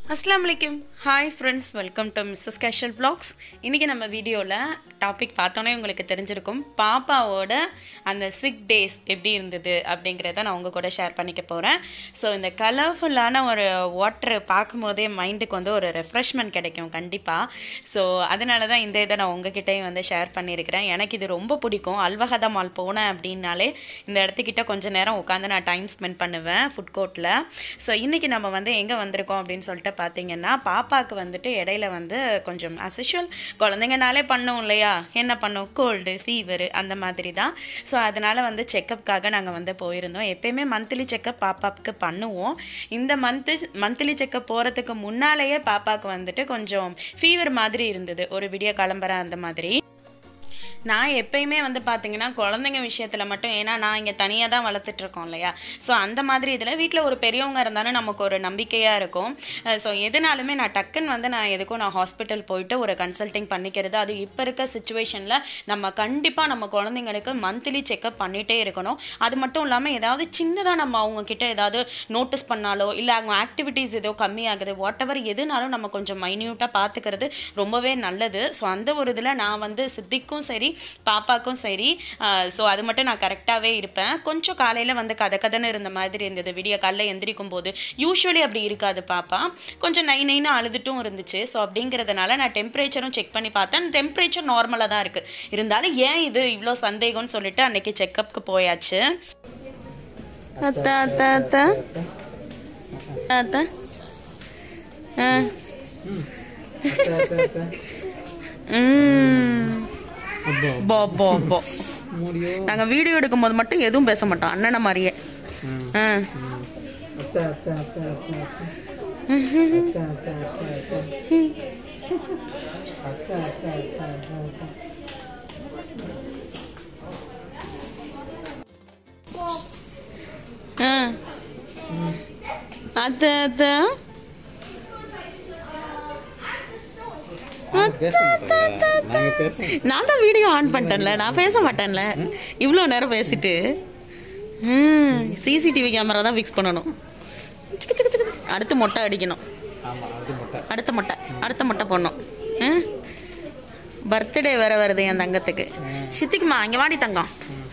அஸ்லாம் வலைக்கம் hi friends welcome to Mrs casual vlogs இன்றைக்கி நம்ம வீடியோவில் டாபிக் பார்த்தோன்னே உங்களுக்கு தெரிஞ்சிருக்கும் பாப்பாவோட அந்த சிக் டேஸ் எப்படி இருந்தது அப்படிங்கிறத நான் உங்கள் கூட ஷேர் பண்ணிக்க போகிறேன் ஸோ இந்த கலர்ஃபுல்லான ஒரு வாட்டர் பார்க்கும்போதே மைண்டுக்கு வந்து ஒரு ரெஃப்ரெஷ்மெண்ட் கிடைக்கும் கண்டிப்பாக ஸோ அதனால தான் இந்த இதை நான் உங்ககிட்டயும் வந்து ஷேர் பண்ணியிருக்கிறேன் எனக்கு இது ரொம்ப பிடிக்கும் அல்வகதா மால் போனேன் அப்படின்னாலே இந்த இடத்துக்கிட்ட கொஞ்ச நேரம் உட்காந்து நான் டைம் ஸ்பெண்ட் பண்ணுவேன் ஃபுட் கோர்ட்டில் ஸோ இன்றைக்கி நம்ம வந்து எங்கே வந்திருக்கோம் அப்படின்னு சொல்லிட்டு பார்த்தீங்கன்னா பாப்பாவுக்கு வந்துட்டு இடையில வந்து கொஞ்சம் அசிஷுவல் குழந்தைங்கனாலே பண்ணும் இல்லையா என்ன பண்ணும் கோல்டு ஃபீவரு அந்த மாதிரி தான் ஸோ அதனால் வந்து செக்கப்புக்காக நாங்கள் வந்து போயிருந்தோம் எப்பயுமே மந்த்லி செக்கப் பாப்பாவுக்கு பண்ணுவோம் இந்த மந்த்து மந்த்லி செக்கப் போகிறதுக்கு முன்னாலேயே பாப்பாவுக்கு வந்துட்டு கொஞ்சம் ஃபீவர் மாதிரி இருந்தது ஒரு விடிய கிளம்புற அந்த மாதிரி நான் எப்பயுமே வந்து பார்த்தீங்கன்னா குழந்தைங்க விஷயத்தில் மட்டும் ஏன்னா நான் இங்கே தனியாக தான் வளர்த்துட்ருக்கோம் இல்லையா ஸோ அந்த மாதிரி இதில் வீட்டில் ஒரு பெரியவங்க இருந்தாலும் நமக்கு ஒரு நம்பிக்கையாக இருக்கும் ஸோ எதுனாலுமே நான் டக்குன்னு வந்து நான் எதுக்கும் நான் ஹாஸ்பிட்டல் போயிட்டு ஒரு கன்சல்டிங் பண்ணிக்கிறது அது இப்போ இருக்க சுச்சுவேஷனில் நம்ம கண்டிப்பாக நம்ம குழந்தைங்களுக்கு மந்த்லி செக்கப் பண்ணிகிட்டே இருக்கணும் அது மட்டும் இல்லாமல் ஏதாவது சின்னதாக நம்ம அவங்க கிட்ட ஏதாவது நோட்டீஸ் பண்ணாலோ இல்லை அவங்க ஆக்டிவிட்டீஸ் ஏதோ கம்மியாகுது வாட் எவர் எதுனாலும் நம்ம கொஞ்சம் மைன்யூட்டாக பார்த்துக்கிறது ரொம்பவே நல்லது ஸோ அந்த ஒரு இதில் நான் வந்து சித்திக்கும் சரி பாப்பாக்கும் சரி ஸோ அது மட்டும் நான் கரெக்டாகவே இருப்பேன் கொஞ்சம் காலையில் வந்து கதை கதைன்னு இருந்த மாதிரி இருந்தது விடிய காலைல எந்திரிக்கும் போது யூஸ்வலி அப்படி இருக்காது பாப்பா கொஞ்சம் நை நைன்னு அழுதுட்டும் இருந்துச்சு ஸோ அப்படிங்கிறதுனால நான் டெம்பரேச்சரும் செக் பண்ணி பார்த்தேன் டெம்பரேச்சர் நார்மலாக தான் இருக்குது இருந்தாலும் ஏன் இது இவ்வளோ சந்தேகம்னு சொல்லிட்டு அன்னைக்கு செக்கப்புக்கு போயாச்சு அத்தா அத்தா அத்தா அத்தா ஆ ம் போ போ போ நாங்க வீடியோ எடுக்கும் போது மட்டும் எதுவும் பேச மாட்டோம் அண்ணனை மாதிரியே ஆ. அத்தை அத்தை அத்தை அத்தை அத்தை அத்தை அத்தை அத்தை அத்தை அத்தை அத்தை ஆ. அத்தை அத்தை நாங்க பேச நான் தான் வீடியோ ஆன் பண்ணிட்டேன்ல நான் பேச மாட்டேன்ல இவ்வளோ நேரம் பேசிட்டு ம் சிசிடிவி கேமரா தான் ஃபிக்ஸ் பண்ணணும் சிக்கு, சிக்கு, சிக்கு. அடுத்து மொட்டை அடிக்கணும் ஆமா அது முட்டை அடுத்த மொட்டை அடுத்த மொட்டை போடணும் பர்த்டே வேற வருது என் தங்கத்துக்கு சித்திக்குமா இங்கே வாடி தங்கம்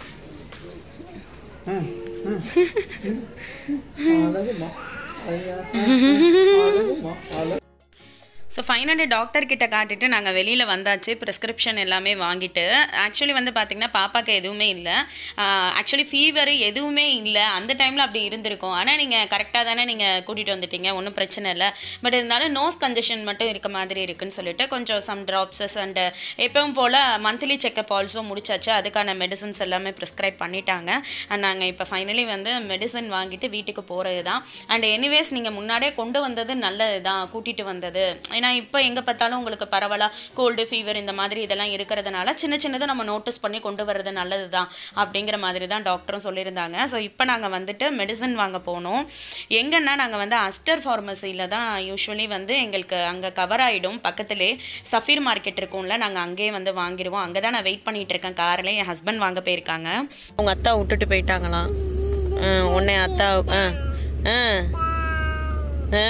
அழகுமா ஐயா அழகுமா அழகு ஸோ ஃபைனலி டாக்டர் கிட்ட காட்டிட்டு நாங்கள் வெளியில் வந்தாச்சு ப்ரிஸ்கிரிப்ஷன் எல்லாமே வாங்கிட்டு ஆக்சுவலி வந்து பார்த்திங்கன்னா பாப்பாக்கு எதுவுமே இல்லை ஆக்சுவலி ஃபீவர் எதுவுமே இல்லை அந்த டைமில் அப்படி இருந்திருக்கும் ஆனால் நீங்கள் கரெக்டாக தானே நீங்கள் கூட்டிகிட்டு வந்துட்டீங்க ஒன்றும் பிரச்சனை இல்லை பட் இருந்தாலும் நோஸ் கன்ஜெஷன் மட்டும் இருக்க மாதிரி இருக்குன்னு சொல்லிட்டு கொஞ்சம் சம் ட்ராப்ஸஸ் அண்டு எப்பவும் போல் மந்த்லி செக்கப் ஆல்சோ முடிச்சாச்சு அதுக்கான மெடிசன்ஸ் எல்லாமே ப்ரிஸ்கிரைப் பண்ணிட்டாங்க அண்ட் நாங்கள் இப்போ ஃபைனலி வந்து மெடிசன் வாங்கிட்டு வீட்டுக்கு போகிறது தான் அண்ட் எனிவேஸ் நீங்கள் முன்னாடியே கொண்டு வந்தது நல்லது தான் கூட்டிகிட்டு வந்தது ஏன்னா இப்போ எங்கே பார்த்தாலும் உங்களுக்கு பரவலாக கோல்டு ஃபீவர் இந்த மாதிரி இதெல்லாம் இருக்கிறதுனால சின்ன சின்னதை நம்ம நோட்டீஸ் பண்ணி கொண்டு வர்றது நல்லது தான் அப்படிங்கிற மாதிரி தான் டாக்டரும் சொல்லியிருந்தாங்க ஸோ இப்போ நாங்கள் வந்துட்டு மெடிசன் வாங்க போனோம் எங்கன்னா நாங்கள் வந்து அஸ்டர் ஃபார்மசியில் தான் யூஸ்வலி வந்து எங்களுக்கு அங்கே கவர் ஆகிடும் பக்கத்திலே சஃபீர் மார்க்கெட் இருக்கும்ல நாங்கள் அங்கேயே வந்து வாங்கிடுவோம் அங்கே தான் நான் வெயிட் பண்ணிட்டு இருக்கேன் காரில் என் ஹஸ்பண்ட் வாங்க போயிருக்காங்க உங்கள் அத்தா விட்டுட்டு போயிட்டாங்களாம் உன்னை அத்தா ஆ ஆ ஆ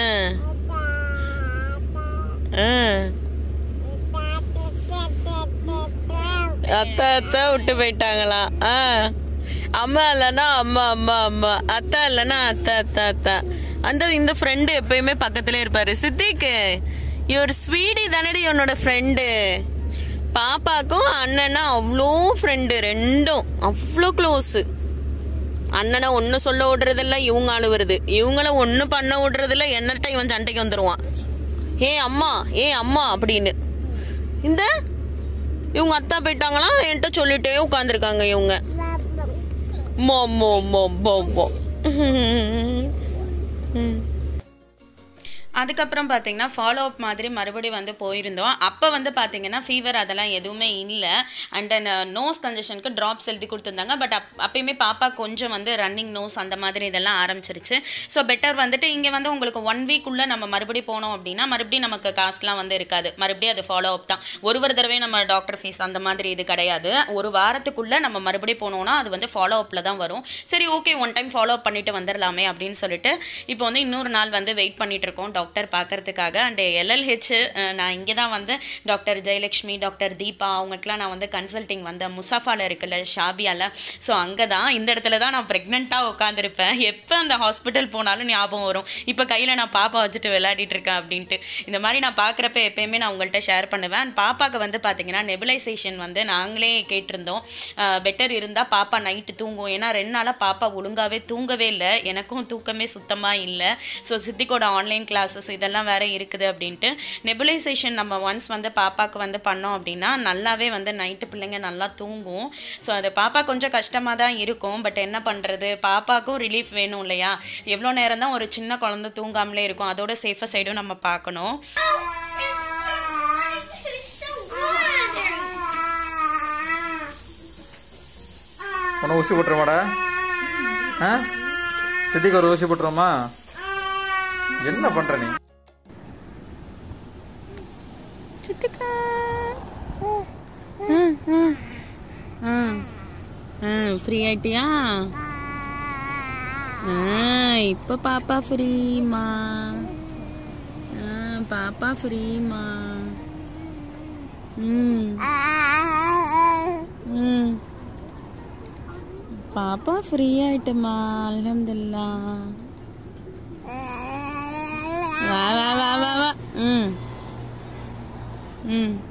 ஆ. அத்தா அத்தா விட்டு போயிட்டாங்களாம் ஆ அம்மா இல்லைன்னா அம்மா அம்மா அம்மா அத்தா இல்லைன்னா அத்தா அத்தா அத்தா அந்த இந்த ஃப்ரெண்டு எப்பயுமே பக்கத்துல இருப்பாரு சித்திக்கு இவர் ஸ்வீடி தானடி உன்னோட ஃப்ரெண்டு பாப்பாக்கும் அண்ணனா அவ்வளோ ஃப்ரெண்டு ரெண்டும் அவ்வளோ க்ளோஸு அண்ணனை ஒன்றும் சொல்ல விடுறதில்ல இவங்க அழுவுறது இவங்கள ஒன்றும் பண்ண விடுறதில்ல என்னட்ட இவன் சண்டைக்கு வந்துடுவான் ஏ அம்மா ஏ அம்மா அப்படின்னு இந்த இவங்க அத்தா போயிட்டாங்களா என்கிட்ட சொல்லிட்டே உட்காந்துருக்காங்க இவங்க மோ மோ மோ போ போ அதுக்கப்புறம் பார்த்தீங்கன்னா ஃபாலோ அப் மாதிரி மறுபடியும் வந்து போயிருந்தோம் அப்போ வந்து பார்த்தீங்கன்னா ஃபீவர் அதெல்லாம் எதுவுமே இல்லை அண்ட் தென் நோஸ் கன்ஜெஷனுக்கு ட்ராப்ஸ் எழுதி கொடுத்துருந்தாங்க பட் அப் அப்பயுமே பாப்பா கொஞ்சம் வந்து ரன்னிங் நோஸ் அந்த மாதிரி இதெல்லாம் ஆரம்பிச்சிருச்சு ஸோ பெட்டர் வந்துட்டு இங்கே வந்து உங்களுக்கு ஒன் வீக்குள்ளே நம்ம மறுபடியும் போனோம் அப்படின்னா மறுபடியும் நமக்கு காஸ்ட்லாம் வந்து இருக்காது மறுபடியும் அது ஃபாலோ அப் தான் ஒரு ஒரு தடவை நம்ம டாக்டர் ஃபீஸ் அந்த மாதிரி இது கிடையாது ஒரு வாரத்துக்குள்ளே நம்ம மறுபடியும் போனோம்னா அது வந்து ஃபாலோ அப்பில் தான் வரும் சரி okay one time follow up பண்ணிட்டு வந்துடலாமே அப்படின்னு சொல்லிட்டு இப்போ வந்து இன்னொரு நாள் வந்து வெயிட் பண்ணிட்டு இருக்கோம் டாக்டர் பார்க்கறதுக்காக அண்ட் எல்எல்ஹெச் நான் இங்கே தான் வந்து டாக்டர் ஜெயலக்ஷ்மி டாக்டர் தீபா அவங்களுக்குலாம் நான் வந்து கன்சல்டிங் வந்தேன் முசாஃபால இருக்குல்ல ஷாபியால ஸோ அங்கே தான் இந்த இடத்துல தான் நான் ப்ரெக்னெண்ட்டாக உட்காந்துருப்பேன் எப்போ அந்த ஹாஸ்பிட்டல் போனாலும் ஞாபகம் வரும் இப்போ கையில் நான் பாப்பா வச்சுட்டு விளையாடிட்டு இருக்கேன் அப்படின்ட்டு இந்த மாதிரி நான் பார்க்குறப்ப எப்பயுமே நான் உங்கள்கிட்ட ஷேர் பண்ணுவேன் அண்ட் பாப்பாக்கு வந்து பார்த்தீங்கன்னா நெபுலைசேஷன் வந்து நாங்களே கேட்டிருந்தோம் பெட்டர் இருந்தால் பாப்பா நைட்டு தூங்கும் ஏன்னா ரெண்டு நாளாக பாப்பா ஒழுங்காகவே தூங்கவே இல்லை எனக்கும் தூக்கமே சுத்தமாக இல்லை ஸோ சித்திக்கோட ஆன்லைன் கிளாஸஸ் இதெல்லாம் வேற இருக்குது அப்படின்ட்டு நெபுலைசேஷன் நம்ம ஒன்ஸ் வந்து பாப்பாக்கு வந்து பண்ணோம் அப்படின்னா நல்லாவே வந்து நைட்டு பிள்ளைங்க நல்லா தூங்கும் ஸோ அது பாப்பா கொஞ்சம் கஷ்டமாக தான் இருக்கும் பட் என்ன பண்ணுறது பாப்பாக்கும் ரிலீஃப் வேணும் இல்லையா எவ்வளோ நேரம் தான் ஒரு சின்ன குழந்தை தூங்காமலே இருக்கும் அதோட சேஃபர் சைடும் நம்ம பார்க்கணும் உன்னை ஊசி போட்டுருமாடா ஆ சித்திக்கு ஒரு ஊசி போட்டுருமா என்ன பண்ற நீ சித்திக்கா ஃப்ரீ ஆயிட்டியா ஆ, இப்ப பாப்பா ஃப்ரீமா பாப்பா ஃப்ரீமா ம் ம் பாப்பா ஃப்ரீ ஆயிட்டுமா அல்ஹம்துலில்லா வா வா வா வா வா ம் ம்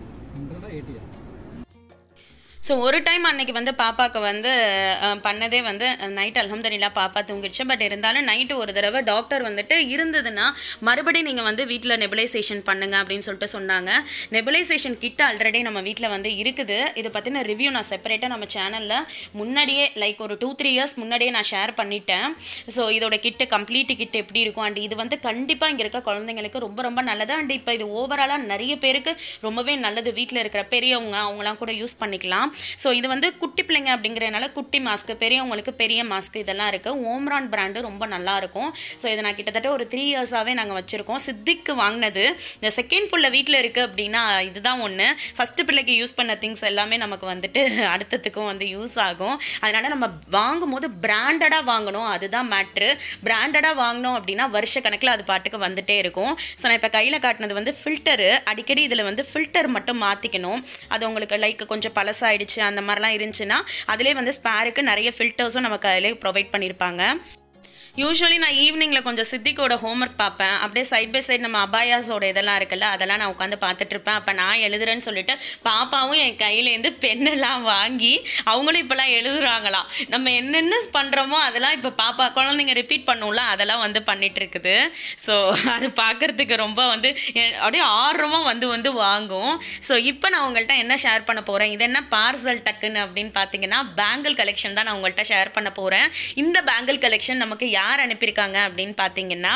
ஸோ ஒரு டைம் அன்னைக்கு வந்து பாப்பாக்கு வந்து அஹ், பண்ணதே வந்து நைட் அல்ஹம்துலில்லா பாப்பா தூங்கிடுச்சு பட் இருந்தாலும் நைட்டு ஒரு தடவை டாக்டர் வந்துட்டு இருந்ததுன்னா மறுபடியும் நீங்கள் வந்து வீட்டில் நெபுலைசேஷன் பண்ணுங்க அப்படின்னு சொல்லிட்டு சொன்னாங்க நெபுலைசேஷன் கிட் ஆல்ரெடி நம்ம வீட்டில் வந்து இருக்குது இதை பற்றின ரிவ்யூ நான் செப்பரேட்டாக நம்ம சேனலில் முன்னாடியே லைக் ஒரு டூ த்ரீ இயர்ஸ் முன்னாடியே நான் ஷேர் பண்ணிட்டேன் ஸோ இதோட கிட்டு கம்ப்ளீட் கிட் எப்படி இருக்கும் அண்ட் இது வந்து கண்டிப்பாக இங்கே இருக்க குழந்தைங்களுக்கு ரொம்ப ரொம்ப நல்லது அண்ட் இப்போ இது ஓவராலாக நிறைய பேருக்கு ரொம்பவே நல்லது வீட்டில் இருக்கிற பெரியவங்க அவங்களாம் கூட யூஸ் பண்ணிக்கலாம் ஸோ இது வந்து குட்டி பிள்ளைங்க அப்படிங்கிறதுனால குட்டி மாஸ்க் பெரியவங்களுக்கு பெரிய மாஸ்க் இதெல்லாம் இருக்குது ஓம்ரான் பிராண்டு ரொம்ப நல்லா இருக்கும் ஸோ இதை நான் கிட்டத்தட்ட ஒரு த்ரீ இயர்ஸாகவே நாங்கள் வச்சுருக்கோம் சித்திக்கு வாங்கினது இந்த செகண்ட் புள்ள வீட்டில் இருக்குது அப்படின்னா இதுதான் ஒன்று ஃபஸ்ட்டு பிள்ளைக்கு யூஸ் பண்ண திங்ஸ் எல்லாமே நமக்கு வந்துட்டு அடுத்ததுக்கும் வந்து யூஸ் ஆகும் அதனால் நம்ம வாங்கும் போது பிராண்டடாக வாங்கணும் அதுதான் மேட்ரு பிராண்டடாக வாங்கினோம் அப்படின்னா வருஷ கணக்கில் அது பாட்டுக்கு வந்துட்டே இருக்கும் ஸோ நான் இப்போ கையில் காட்டினது வந்து ஃபில்டரு அடிக்கடி இதில் வந்து ஃபில்டர் மட்டும் மாற்றிக்கணும் அது உங்களுக்கு லைக் கொஞ்சம் பழசாயிடுச்சு அந்த மாதிரிலாம் இருந்துச்சுன்னா அதிலே வந்து ஸ்பேருக்கு நிறைய ஃபில்டர்ஸும் நமக்கு அதிலே ப்ரொவைட் பண்ணியிருப்பாங்க யூஸ்வலி நான் ஈவினிங்கில் கொஞ்சம் சித்திக்கோட ஹோம்ஒர்க் பார்ப்பேன் அப்படியே சைட் பை சைடு நம்ம அபாயாஸோட இதெல்லாம் இருக்குல்ல அதெல்லாம் நான் உட்காந்து பார்த்துட்டு இருப்பேன் அப்போ நான் எழுதுறேன்னு சொல்லிட்டு பாப்பாவும் என் கையிலேருந்து பெண்ணெல்லாம் வாங்கி அவங்களும் இப்போல்லாம் எழுதுறாங்களாம் நம்ம என்னென்ன பண்ணுறோமோ அதெல்லாம் இப்போ பாப்பா குழந்தைங்க ரிப்பீட் பண்ணும்ல அதெல்லாம் வந்து பண்ணிட்டு இருக்குது ஸோ அது பார்க்கறதுக்கு ரொம்ப வந்து எ- அப்படியே ஆர்வமாக வந்து வந்து வாங்கும் ஸோ இப்போ நான் உங்கள்கிட்ட என்ன ஷேர் பண்ண போகிறேன் இது என்ன பார்சல் டக்குன்னு அப்படின்னு பார்த்தீங்கன்னா பேங்கிள் கலெக்ஷன் தான் நான் உங்கள்கிட்ட ஷேர் பண்ண போகிறேன் இந்த பேங்கிள் கலெக்ஷன் நமக்கு யார் அனுப்பியிருக்காங்க அப்படின்னு பார்த்தீங்கன்னா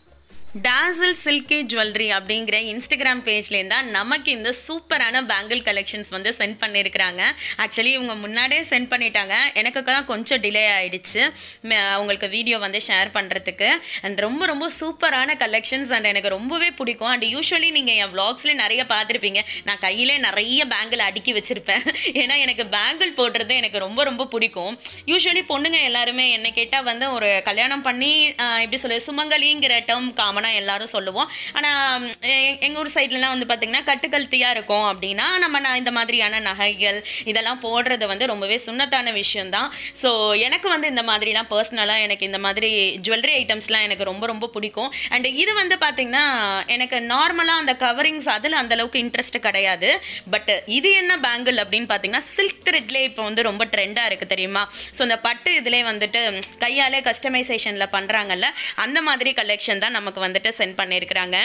டாசில் சில்கி ஜுவல்லரி அப்படிங்கிற இன்ஸ்டாகிராம் பேஜ்லேருந்து தான் நமக்கு இந்த சூப்பரான பேங்கிள் கலெக்ஷன்ஸ் வந்து சென்ட் பண்ணியிருக்கிறாங்க ஆக்சுவலி இவங்க முன்னாடியே சென்ட் பண்ணிட்டாங்க எனக்கு தான் கொஞ்சம் டிலே ஆயிடுச்சு ம- அவங்களுக்கு வீடியோ வந்து ஷேர் பண்ணுறதுக்கு அண்ட் ரொம்ப ரொம்ப சூப்பரான கலெக்ஷன்ஸ் அண்ட் எனக்கு ரொம்பவே பிடிக்கும் அண்ட் யூஸ்வலி நீங்கள் என் vlogsல நிறைய பார்த்துருப்பீங்க நான் கையிலே நிறைய பேங்கிள் அடுக்கி வச்சுருப்பேன் ஏன்னா எனக்கு பேங்கிள் போடுறது எனக்கு ரொம்ப ரொம்ப பிடிக்கும் யூஸ்வலி பொண்ணுங்க எல்லாருமே என்னை கேட்டால் வந்து ஒரு கல்யாணம் பண்ணி ஆஹ், எப்படி சொல்ல சுமங்கலிங்கிற டேர்ம் காமனாக எல்லாரும் சொல்லுவோம் ஆனால் எங்கள் ஊர் சைட்லலாம் வந்து பார்த்திங்கன்னா கட்டுக்கல்த்தியாக இருக்கும் அப்படின்னா நம்ம நான் இந்த மாதிரியான நகைகள் இதெல்லாம் போடுறது வந்து ரொம்பவே சுண்ணத்தான விஷயம்தான் ஸோ எனக்கு வந்து இந்த மாதிரிலாம் பர்சனலாக எனக்கு இந்த மாதிரி ஜுவல்லரி ஐட்டம்ஸ்லாம் எனக்கு ரொம்ப ரொம்ப பிடிக்கும் அண்ட் இது வந்து பார்த்திங்கன்னா எனக்கு நார்மலாக அந்த கவரிங்ஸ் அதில் அந்த அளவுக்கு இன்ட்ரெஸ்ட் கிடையாது பட் இது என்ன பேங்கிள் அப்படின்னு பார்த்தீங்கன்னா சில்க் த்ரெட்லேயே இப்போ வந்து ரொம்ப ட்ரெண்டாக இருக்குது தெரியுமா ஸோ இந்த பட்டு இதிலே வந்துட்டு ம், கையாலே கஸ்டமைசேஷனில் பண்ணுறாங்கல்ல அந்த மாதிரி கலெக்ஷன் தான் நமக்கு வந்துட்டு சென்ட் பண்ணியிருக்கிறாங்க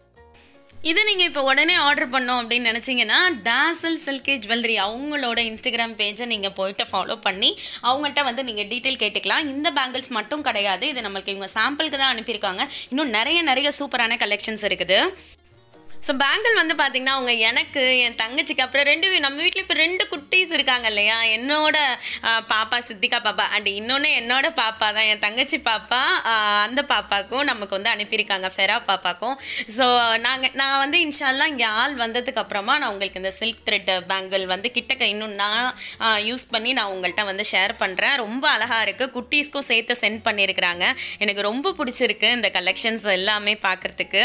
இது நீங்கள் இப்போ உடனே ஆர்டர் பண்ணோம் அப்படின்னு நினச்சிங்கன்னா டாசல் சில்கே ஜுவல்லரி அவங்களோட இன்ஸ்டாகிராம் பேஜை நீங்கள் போயிட்டு ஃபாலோ பண்ணி அவங்கள்ட்ட வந்து நீங்கள் டீட்டெயில் கேட்டுக்கலாம் இந்த பேங்கிள்ஸ் மட்டும் கிடையாது இது நம்மளுக்கு இவங்க சாம்பிளுக்கு தான் அனுப்பியிருக்காங்க இன்னும் நிறைய நிறைய சூப்பரான கலெக்ஷன்ஸ் இருக்குது ஸோ பேங்கிள் வந்து பார்த்தீங்கன்னா அவங்க எனக்கு என் தங்கச்சிக்கு அப்புறம் ரெண்டு வே- நம்ம வீட்டில் இப்போ ரெண்டு குட்டீஸ் இருக்காங்க இல்லையா என்னோட ஆஹ், பாப்பா சித்திகா பாப்பா அண்ட் இன்னொன்று என்னோட பாப்பா தான் என் தங்கச்சி பாப்பா ஆஹ், அந்த பாப்பாக்கும் நமக்கு வந்து அனுப்பியிருக்காங்க ஃபெரா பாப்பாக்கும் ஸோ நாங்கள் நான் வந்து இன்ஷால்லாம் இங்கே ஆள் வந்ததுக்கு அப்புறமா நான் உங்களுக்கு இந்த சில்க் த்ரெட் பேங்கிள் வந்து கிட்டக்க இன்னும் நான் யூஸ் பண்ணி நான் உங்கள்கிட்ட வந்து ஷேர் பண்ணுறேன் ரொம்ப அழகாக இருக்குது குட்டீஸ்க்கும் சேர்த்து சென்ட் பண்ணியிருக்கிறாங்க எனக்கு ரொம்ப பிடிச்சிருக்கு இந்த கலெக்ஷன்ஸ் எல்லாமே பார்க்குறதுக்கு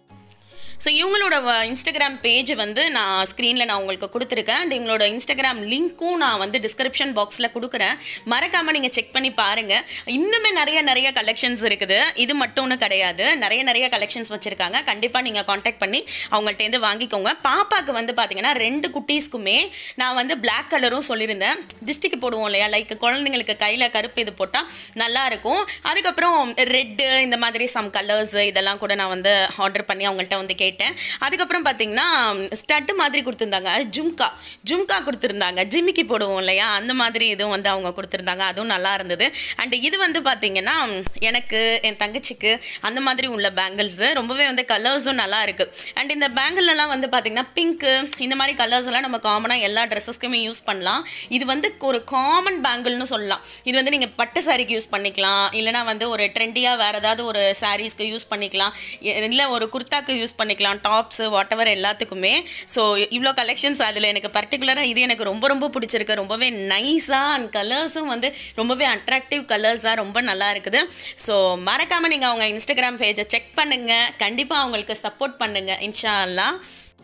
ஸோ இவங்களோட இன்ஸ்டாகிராம் பேஜ் வந்து நான் ஸ்க்ரீனில் நான் உங்களுக்கு கொடுத்துருக்கேன் அண்ட் இவங்களோட இன்ஸ்டாகிராம் லிங்க்கும் நான் வந்து டிஸ்கிரிப்ஷன் பாக்ஸில் கொடுக்குறேன் மறக்காமல் நீங்கள் செக் பண்ணி பாருங்கள் இன்னுமே நிறைய நிறைய கலெக்ஷன்ஸ் இருக்குது இது மட்டும்னு கிடையாது நிறைய நிறைய கலெக்ஷன்ஸ் வச்சுருக்காங்க கண்டிப்பாக நீங்கள் காண்டாக்ட் பண்ணி அவங்கள்ட்டேருந்து வாங்கிக்கோங்க பாப்பாவுக்கு வந்து பார்த்தீங்கன்னா ரெண்டு குட்டீஸ்க்குமே நான் வந்து பிளாக் கலரும் சொல்லியிருந்தேன் டிஸ்டிக்கு போடுவோம் இல்லையா லைக் குழந்தைங்களுக்கு கையில் கருப்பு இது போட்டால் நல்லா இருக்கும் அதுக்கப்புறம் ரெட்டு இந்த மாதிரி சம் கலர்ஸ் இதெல்லாம் கூட நான் வந்து ஆர்டர் பண்ணி அவங்கள்ட்ட வந்து கேட்டேன் அதுக்கப்புறம் பார்த்தீங்கன்னா ஸ்டட்டு மாதிரி கொடுத்துருந்தாங்க ஜும்கா ஜும்கா கொடுத்துருந்தாங்க ஜிமிக்கி போடுவோம் இல்லையா அந்த மாதிரி இதுவும் வந்து அவங்க கொடுத்துருந்தாங்க அதுவும் நல்லா இருந்தது அண்ட் இது வந்து பார்த்தீங்கன்னா எனக்கு என் தங்கச்சிக்கு அந்த மாதிரி உள்ள பேங்கிள்ஸ் ரொம்பவே வந்து கலர்ஸும் நல்லா இருக்கு அண்ட் இந்த பேங்கிள்லாம் வந்து பார்த்தீங்கன்னா பிங்க்கு இந்த மாதிரி கலர்ஸ் எல்லாம் நம்ம காமனாக எல்லா ட்ரெஸ்ஸஸ்க்குமே யூஸ் பண்ணலாம் இது வந்து ஒரு காமன் பேங்கிள்னு சொல்லலாம் இது வந்து நீங்கள் பட்டு சாரிக்கு யூஸ் பண்ணிக்கலாம் இல்லைனா வந்து ஒரு ட்ரெண்டியாக வேறு ஏதாவது ஒரு சாரீஸ்க்கு யூஸ் பண்ணிக்கலாம் இல்லை ஒரு குர்தாக்கு யூஸ் பண்ணிக்கலாம் டாப்ஸு வாட் எவர் எல்லாத்துக்குமே ஸோ இவ்வளோ கலெக்ஷன்ஸ் அதில் எனக்கு பர்டிகுலராக இது எனக்கு ரொம்ப ரொம்ப பிடிச்சிருக்கு ரொம்பவே நைஸாக அண்ட் கலர்ஸும் வந்து ரொம்பவே அட்ராக்டிவ் கலர்ஸாக ரொம்ப நல்லா இருக்குது ஸோ மறக்காமல் நீங்கள் அவங்க இன்ஸ்டாகிராம் பேஜை செக் பண்ணுங்கள் கண்டிப்பாக அவங்களுக்கு சப்போர்ட் பண்ணுங்கள் இன்ஷா அல்லாஹ்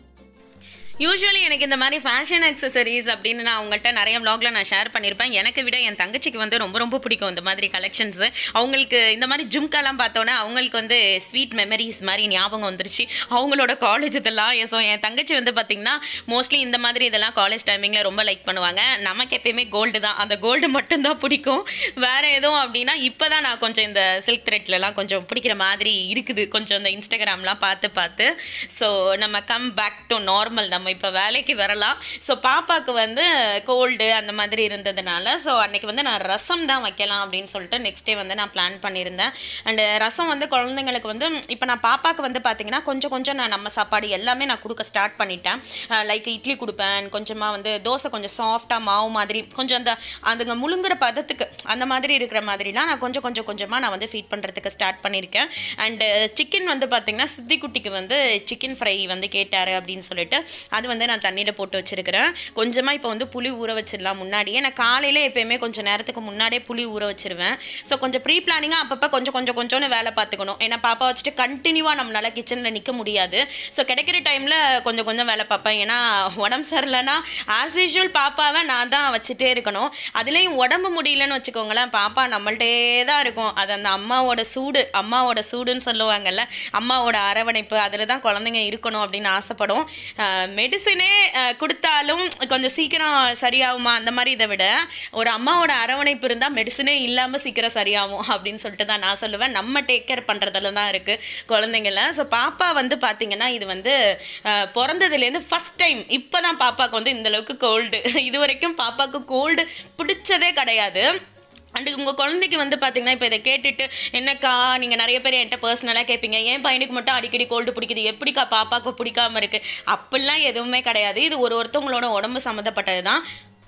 யூஸ்வலி எனக்கு இந்த மாதிரி ஃபேஷன் அக்சசரிஸ் அப்படின்னு நான் அவங்கள்ட்ட நிறைய vlogல நான் ஷேர் பண்ணியிருப்பேன் எனக்கு விட என் தங்கச்சிக்கு வந்து ரொம்ப ரொம்ப பிடிக்கும் இந்த மாதிரி கலெக்ஷன்ஸ் அவங்களுக்கு இந்த மாதிரி ஜும்காலாம் பார்த்தோன்னே அவங்களுக்கு வந்து ஸ்வீட் மெமரிஸ் மாதிரி ஞாபகம் வந்துருச்சு அவங்களோட காலேஜ் இதெல்லாம் ஸோ என் தங்கச்சி வந்து பார்த்திங்கன்னா மோஸ்ட்லி இந்த மாதிரி இதெல்லாம் காலேஜ் டைமிங்கில் ரொம்ப லைக் பண்ணுவாங்க நமக்கு எப்பயுமே கோல்டு தான் அந்த கோல்டு மட்டும்தான் பிடிக்கும் வேறு எதுவும் அப்படின்னா இப்போ தான் நான் கொஞ்சம் இந்த சில்க் த்ரெட்லலாம் கொஞ்சம் பிடிக்கிற மாதிரி இருக்குது கொஞ்சம் இந்த இன்ஸ்டாகிராம்லாம் பார்த்து பார்த்து ஸோ நம்ம கம் பேக் டு நார்மல் நம்ம இப்போ வேலைக்கு வரலாம் ஸோ பாப்பாவுக்கு வந்து கோல்டு அந்த மாதிரி இருந்ததுனால ஸோ அன்னைக்கு வந்து நான் ரசம் தான் வைக்கலாம் அப்படின்னு சொல்லிட்டு நெக்ஸ்ட் டே வந்து நான் பிளான் பண்ணியிருந்தேன் அண்டு ரசம் வந்து குழந்தைங்களுக்கு வந்து இப்போ நான் பாப்பாவுக்கு வந்து பார்த்தீங்கன்னா கொஞ்சம் கொஞ்சம் நான் நம்ம சாப்பாடு எல்லாமே நான் கொடுக்க ஸ்டார்ட் பண்ணிட்டேன் லைக் இட்லி கொடுப்பேன் கொஞ்சமாக வந்து தோசை கொஞ்சம் சாஃப்டாக மாவு மாதிரி கொஞ்சம் அந்த அதுங்க முழுங்குற பதத்துக்கு அந்த மாதிரி இருக்கிற மாதிரிலாம் நான் கொஞ்சம் கொஞ்சம் கொஞ்சமாக நான் வந்து ஃபீட் பண்ணுறதுக்கு ஸ்டார்ட் பண்ணியிருக்கேன் அண்டு சிக்கன் வந்து பார்த்தீங்கன்னா சித்திக்குட்டிக்கு வந்து சிக்கன் ஃப்ரை வந்து கேட்டார் அப்படின்னு சொல்லிட்டு அது வந்து நான் தண்ணியில் போட்டு வச்சிருக்கிறேன் கொஞ்சமாக இப்போ வந்து புளி ஊற வச்சிடலாம் முன்னாடியே நான் காலையில் எப்பயுமே கொஞ்சம் நேரத்துக்கு முன்னாடியே புளி ஊற வச்சிருவேன் ஸோ கொஞ்சம் ப்ரீ பிளானிங்காக அப்பப்போ கொஞ்சம் கொஞ்சம் கொஞ்சம்னு வேலை பார்த்துக்கணும் ஏன்னா பாப்பா வச்சுட்டு கண்டினியூவாக நம்மளால கிச்சனில் நிற்க முடியாது ஸோ கிடைக்கிற டைமில் கொஞ்சம் கொஞ்சம் வேலை பார்ப்பேன் ஏன்னா உடம்பு சரியில்லைன்னா ஆஸ் யூஷுவல் பாப்பாவை நான் தான் வச்சுட்டே இருக்கணும் அதுலேயும் உடம்பு முடியலன்னு வச்சுக்கோங்களேன் பாப்பா நம்மள்ட்டே தான் இருக்கும் அது அந்த அம்மாவோட சூடு அம்மாவோட சூடுன்னு சொல்லுவாங்கல்ல அம்மாவோட அரவணைப்பு அதில் தான் குழந்தைங்க இருக்கணும் அப்படின்னு ஆசைப்படும் மெடிசனே கொடுத்தாலும் கொஞ்சம் சீக்கிரம் சரியாகுமா அந்த மாதிரி இதை விட ஒரு அம்மாவோட அரவணைப்பு இருந்தால் மெடிசனே இல்லாமல் சீக்கிரம் சரியாகும் அப்படின்னு சொல்லிட்டு தான் நான் சொல்லுவேன் நம்ம டேக் கேர் பண்ணுறதுல தான் இருக்குது குழந்தைங்கள ஸோ பாப்பா வந்து பார்த்தீங்கன்னா இது வந்து அஹ், பிறந்ததுலேருந்து ஃபஸ்ட் டைம் இப்போ தான் பாப்பாவுக்கு வந்து இந்த அளவுக்கு கோல்டு இது வரைக்கும் பாப்பாவுக்கு கோல்டு பிடிச்சதே கிடையாது அண்டு உங்கள் குழந்தைக்கு வந்து பார்த்தீங்கன்னா இப்போ இதை கேட்டுட்டு என்னக்கா நீங்கள் நிறைய பேர் என்கிட்ட பர்சனலாக கேட்பீங்க என் பையனுக்கு மட்டும் அடிக்கடி கோல்டு பிடிக்குது எப்படிக்கா பாப்பாவுக்கு பிடிக்காம இருக்கு அப்படிலாம் எதுவுமே கிடையாது இது ஒரு ஒருத்தவங்களோட உடம்பு சம்மந்தப்பட்டது தான்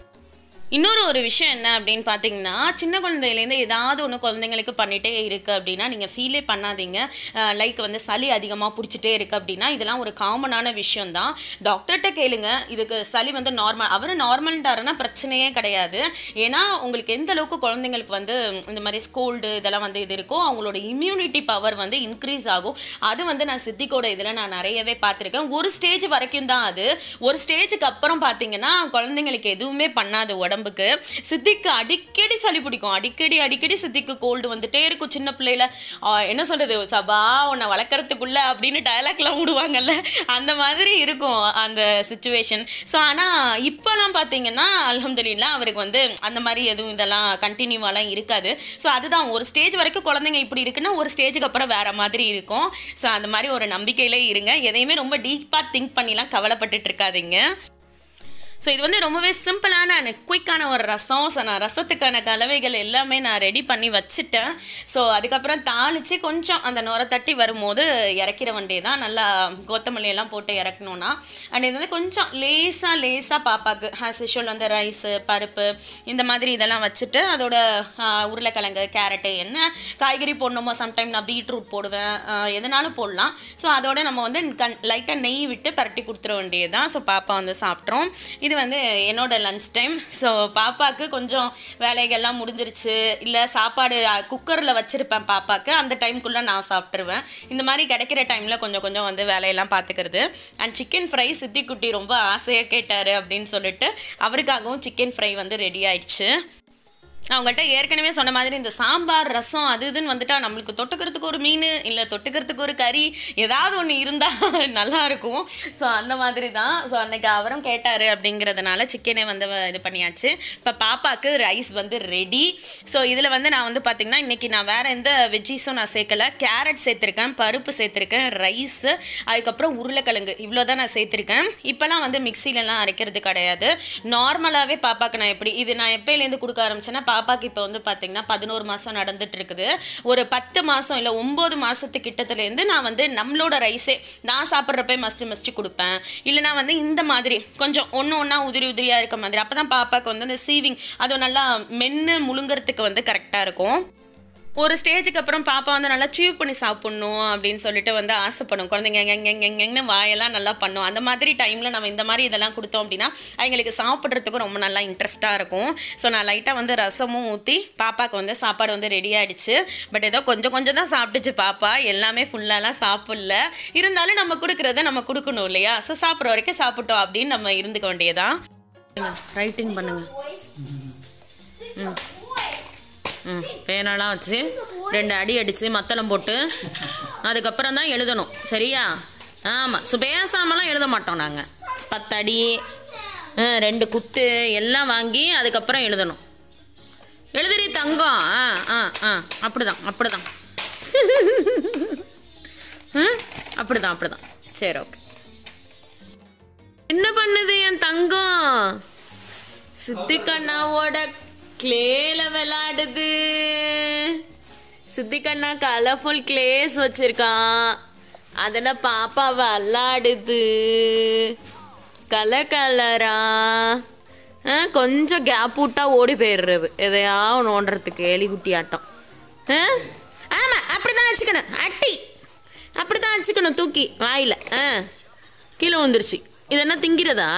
இன்னொரு ஒரு விஷயம் என்ன அப்படின்னு பார்த்தீங்கன்னா சின்ன குழந்தையிலேருந்து ஏதாவது ஒன்று குழந்தைங்களுக்கு பண்ணிகிட்டே இருக்குது அப்படின்னா நீங்கள் ஃபீலே பண்ணாதீங்க லைக் வந்து சளி அதிகமாக பிடிச்சிட்டே இருக்குது அப்படின்னா இதெல்லாம் ஒரு காமனான விஷயம் தான் டாக்டர்கிட்ட கேளுங்க இதுக்கு சளி வந்து நார்மல் அவர் நார்மல்ன்றாருன்னா பிரச்சனையே கிடையாது ஏன்னா உங்களுக்கு எந்த அளவுக்கு குழந்தைங்களுக்கு வந்து இந்த மாதிரி ஸ்கோல்டு இதெல்லாம் வந்து இது இருக்கோ அவங்களோட இம்யூனிட்டி பவர் வந்து இன்க்ரீஸ் ஆகும் அது வந்து நான் சித்திக்கோட இதில் நான் நிறையவே பார்த்துருக்கேன் ஒரு ஸ்டேஜ் வரைக்கும் தான் அது ஒரு ஸ்டேஜுக்கு அப்புறம் பார்த்தீங்கன்னா குழந்தைங்களுக்கு எதுவுமே பண்ணாது உடம்புக்கு சித்திக்கு அடிக்கடி சளி பிடிக்கும் அடிக்கடி அடிக்கடி சித்திக்கு கோல்டு வந்துட்டே இருக்கும் சின்ன பிள்ளையில ஆ, என்ன சொல்றது சபா உன்னை வளர்க்குறதுக்குள்ள அப்படின்னு டயலாக்லாம் விடுவாங்கல்ல அந்த மாதிரி இருக்கும் அந்த சுச்சுவேஷன் ஸோ ஆனால் இப்போலாம் பார்த்தீங்கன்னா அல்ஹம்துலில்லாஹ் அவருக்கு வந்து அந்த மாதிரி எதுவும் இதெல்லாம் கண்டினியூவாலாம் இருக்காது ஸோ அதுதான் ஒரு ஸ்டேஜ் வரைக்கும் குழந்தைங்க இப்படி இருக்குன்னா ஒரு ஸ்டேஜுக்கு அப்புறம் வேற மாதிரி இருக்கும் ஸோ அந்த மாதிரி ஒரு நம்பிக்கையிலே இருங்க எதையுமே ரொம்ப டீப்பாக திங்க் பண்ணிலாம் கவலைப்பட்டுட்டு இருக்காதீங்க ஸோ இது வந்து ரொம்பவே சிம்பிளான அண்ட் குயிக்கான ஒரு ரசம் ஸோ நான் ரசத்துக்கான கலவைகள் எல்லாமே நான் ரெடி பண்ணி வச்சுட்டேன் ஸோ அதுக்கப்புறம் தாளித்து கொஞ்சம் அந்த நுர தட்டி வரும்போது இறக்கிற வண்டி தான் நல்லா கொத்தமல்லி எல்லாம் போட்டு இறக்கணும்னா அண்ட் இது வந்து கொஞ்சம் லேசாக லேசாக பாப்பாக்கு ஆஸ் யூஷுவல் வந்து ரைஸு பருப்பு இந்த மாதிரி இதெல்லாம் வச்சுட்டு அதோட ஆ, உருளைக்கிழங்கு கேரட்டு என்ன காய்கறி போடணுமோ சம்டைம் நான் பீட்ரூட் போடுவேன் ஆ, எதுனாலும் போடலாம் ஸோ அதோட நம்ம வந்து கண் லைட்டாக நெய் விட்டு பரட்டி கொடுத்துட வேண்டியது தான் ஸோ பாப்பா வந்து சாப்பிட்றோம் இது வந்து என்னோட லன்ச் டைம் ஸோ பாப்பாவுக்கு கொஞ்சம் வேலைகள்லாம் முடிஞ்சிருச்சு இல்லை சாப்பாடு குக்கரில் வச்சுருப்பேன் பாப்பாவுக்கு அந்த டைம்குள்ளே நான் சாப்பிட்ருவேன் இந்த மாதிரி கிடைக்கிற டைமில் கொஞ்சம் கொஞ்சம் வந்து வேலையெல்லாம் பார்த்துக்கிறது அண்ட் சிக்கன் ஃப்ரை சித்திக்குட்டி ரொம்ப ஆசையாக கேட்டார் அப்படின்னு சொல்லிட்டு அவருக்காகவும் சிக்கன் ஃப்ரை வந்து ரெடி ஆயிடுச்சு நான் உங்கள்கிட்ட ஏற்கனவே சொன்ன மாதிரி இந்த சாம்பார் ரசம் அது இதுன்னு வந்துட்டா நம்மளுக்கு தொட்டுக்கிறதுக்கு ஒரு மீன் இல்லை தொட்டுக்கிறதுக்கு ஒரு கறி ஏதாவது ஒன்று இருந்தால் நல்லா இருக்கும் ஸோ அந்த மாதிரி தான் ஸோ அன்னைக்கு அவரும் கேட்டார் அப்படிங்கிறதுனால சிக்கனே வந்து வ- இது பண்ணியாச்சு இப்போ பாப்பாவுக்கு ரைஸ் வந்து ரெடி ஸோ இதில் வந்து நான் வந்து பார்த்திங்கன்னா இன்றைக்கி நான் வேறு எந்த வெஜ்ஜீஸும் நான் சேர்க்கல கேரட் சேர்த்துருக்கேன் பருப்பு சேர்த்துருக்கேன் ரைஸு அதுக்கப்புறம் உருளைக்கிழங்கு இவ்வளோ தான் நான் சேர்த்துருக்கேன் இப்போலாம் வந்து மிக்சிலலாம் அரைக்கிறது கிடையாது நார்மலாகவே பாப்பாக்கு நான் எப்படி இது நான் எப்போலேருந்து கொடுக்க ஆரம்பிச்சேன்னா பாப்பாக்கு இப்போ வந்து பார்த்தீங்கன்னா பதினோரு மாதம் நடந்துட்டு இருக்குது ஒரு பத்து மாதம் இல்லை ஒம்பது மாதத்து கிட்டத்துலேருந்து நான் வந்து நம்மளோட ரைஸே நான் சாப்பிட்றப்ப மஸ்ட்டு மஸ்ட்டு கொடுப்பேன் இல்லைனா வந்து இந்த மாதிரி கொஞ்சம் ஒன்று ஒன்றா உதிரி உதிரியாக இருக்க மாதிரி அப்போ தான் பாப்பாக்கு வந்து அந்த சீவிங் அது நல்லா மென்று முழுங்கறதுக்கு வந்து கரெக்டாக இருக்கும் ஒரு ஸ்டேஜுக்கு அப்புறம் பாப்பா வந்து நல்லா சீவ் பண்ணி சாப்பிட்ணும் அப்படின்னு சொல்லிட்டு வந்து ஆசைப்படும் குழந்தைங்க எங்க எங்க எங்கன்னு வாயெல்லாம் நல்லா பண்ணும் அந்த மாதிரி டைமில் நம்ம இந்த மாதிரி இதெல்லாம் கொடுத்தோம் அப்படின்னா அவங்களுக்கு சாப்பிட்றதுக்கும் ரொம்ப நல்லா இன்ட்ரெஸ்ட்டாக இருக்கும் ஸோ நான் லைட்டாக வந்து ரசமும் ஊற்றி பாப்பாவுக்கு வந்து சாப்பாடு வந்து ரெடி ஆயிடுச்சு பட் ஏதோ கொஞ்சம் கொஞ்சம் தான் சாப்பிட்டுச்சு பாப்பா எல்லாமே ஃபுல்லாலாம் சாப்பிடல இருந்தாலும் நம்ம கொடுக்குறத நம்ம கொடுக்கணும் இல்லையா ஸோ சாப்பிட்ற வரைக்கும் சாப்பிட்டோம் அப்படின்னு நம்ம இருந்துக்க வேண்டியதான் ரைட்டிங் பண்ணுங்க ம் ம் பேனாலாம் வச்சு ரெண்டு அடி அடித்து மத்தளம் போட்டு அதுக்கப்புறம் தான் எழுதணும் சரியா ஆமாம் ஸோ பேசாமலாம் எழுத மாட்டோம் நாங்கள் பத்தடி ஆ, ரெண்டு குத்து எல்லாம் வாங்கி அதுக்கப்புறம் எழுதணும் எழுதுறி தங்கம் ஆ ஆ ஆ அப்படிதான் அப்படிதான் ம் அப்படிதான் அப்படிதான் சரி ஓகே என்ன பண்ணுது என் தங்கம் சித்திகண்ணாவோட கிளேல விளையாடுது சித்திகண்ணா கலர்ஃபுல் கிளேஸ் வச்சிருக்கான் அதில் பாப்பா விளாடுது கலர் கலரா ஆ, கொஞ்சம் கேப் விட்டா ஓடி போயிடுறது எதையா நோண்டுறதுக்கு எலிகுட்டி ஆட்டம் ஆ? ஆமா அப்படிதான் வச்சுக்கணும் அட்டி அப்படிதான் வச்சுக்கணும் தூக்கி வாயில ஆ கீழே வந்துருச்சு இது என்ன திங்கிறதா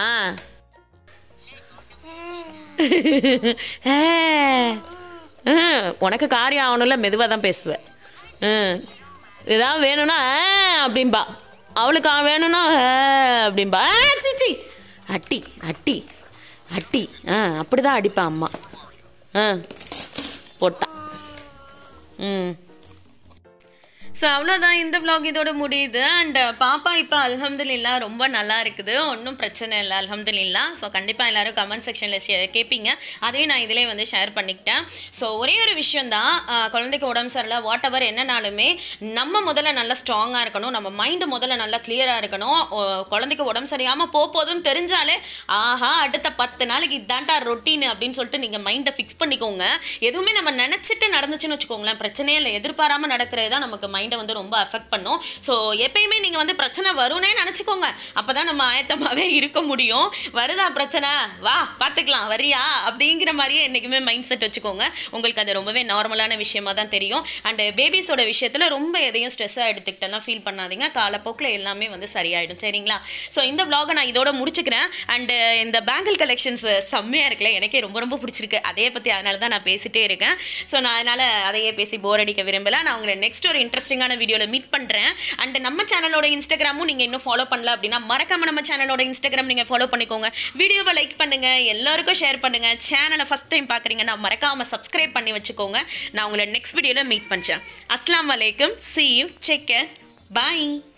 ஆ. ஆ, உனக்கு காரியம் ஆகணும்ல மெதுவாக தான் பேசுவேன் ஆ. ஏதாவது வேணும்னா ஆ அப்படிம்பா அவளுக்கு அவன் வேணும்னா ஆ அப்படிம்பா ஆ, சீ சீ அட்டி அட்டி அட்டி ஆ அப்படிதான் அடிப்பா அம்மா ஆ போட்டா ம் ஸோ அவ்வளோதான் இந்த vlog இதோட முடியுது அண்ட் பாப்பா இப்போ அல்ஹம்துலில்லா ரொம்ப நல்லா இருக்குது ஒன்றும் பிரச்சனை இல்லை அல்ஹம்துலில்லா ஸோ கண்டிப்பாக எல்லாரும் கமெண்ட் செக்ஷனில் கேட்பீங்க அதையும் நான் இதிலே வந்து ஷேர் பண்ணிக்கிட்டேன் ஸோ ஒரே ஒரு விஷயந்தான் ஆஹ், குழந்தைக்கு உடம்பு சரியில்லை வாட் எவர் என்னனாலுமே நம்ம முதல்ல நல்லா ஸ்ட்ராங்காக இருக்கணும் நம்ம மைண்டு முதல்ல நல்லா கிளியராக இருக்கணும் ஓ, குழந்தைக்கு உடம்பு சரியாமல் போக போகுதுன்னு தெரிஞ்சாலே ஆஹா அடுத்த பத்து நாளைக்கு இதான்டா ரொட்டீன் அப்படின்னு சொல்லிட்டு நீங்கள் மைண்டை ஃபிக்ஸ் பண்ணிக்கோங்க எதுவுமே நம்ம நினச்சிட்டு நடந்துச்சுன்னு வச்சுக்கோங்களேன் பிரச்சனையே இல்லை எதிர்பாராமல் நடக்கிறது தான் நமக்கு மைண்டை வந்து ரொம்ப அஃபெக்ட் பண்ணும் ஸோ எப்பயுமே நீங்கள் வந்து பிரச்சனை வரும்னே நினச்சிக்கோங்க அப்போ தான் நம்ம ஆயத்தமாகவே இருக்க முடியும் வருதா பிரச்சனை வா பார்த்துக்கலாம் வரியா அப்படிங்கிற மாதிரியே என்றைக்குமே மைண்ட் செட் வச்சுக்கோங்க உங்களுக்கு அது ரொம்பவே நார்மலான விஷயமா தான் தெரியும் அண்டு பேபிஸோட விஷயத்தில் ரொம்ப எதையும் ஸ்ட்ரெஸ்ஸாக எடுத்துக்கிட்டெல்லாம் ஃபீல் பண்ணாதீங்க காலப்போக்கில் எல்லாமே வந்து சரியாயிடும் சரிங்களா ஸோ இந்த vlog-அ நான் இதோட முடிச்சுக்கிறேன் அண்டு இந்த பேங்கிள் கலெக்ஷன்ஸ் செம்மையாக இருக்குல்ல எனக்கே ரொம்ப ரொம்ப பிடிச்சிருக்கு அதே பற்றி அதனால தான் நான் பேசிட்டே இருக்கேன் ஸோ நான் அதனால் அதையே பேசி போர் அடிக்க விரும்பல நான் உங்களை நெக்ஸ்ட் ஒரு இன்ட்ரெஸ்டிங்கான வீடியோவில் மீட் பண்ணுறேன் அண்ட் நம்ம சேனலோட இன்ஸ்டாகிராமும் நீங்கள் இன்னும் ஃபாலோ பண்ணல அப்படின்னா மறக்காம நம்ம சேனலோட இன்ஸ்டாகிராம் நீங்கள் ஃபாலோ பண்ணிக்கோங்க வீடியோவை லைக் பண்ணுங்க எல்லாருக்கும் ஷேர் பண்ணுங்க சேனலை ஃபஸ்ட் டைம் பார்க்குறீங்கன்னா மறக்காம சப்ஸ்கிரைப் பண்ணி வச்சுக்கோங்க நான் உங்களை நெக்ஸ்ட் வீடியோவில் மீட் பண்ணுறேன் அஸ்லாம் வலைக்கம் சி யூ செக் பாய்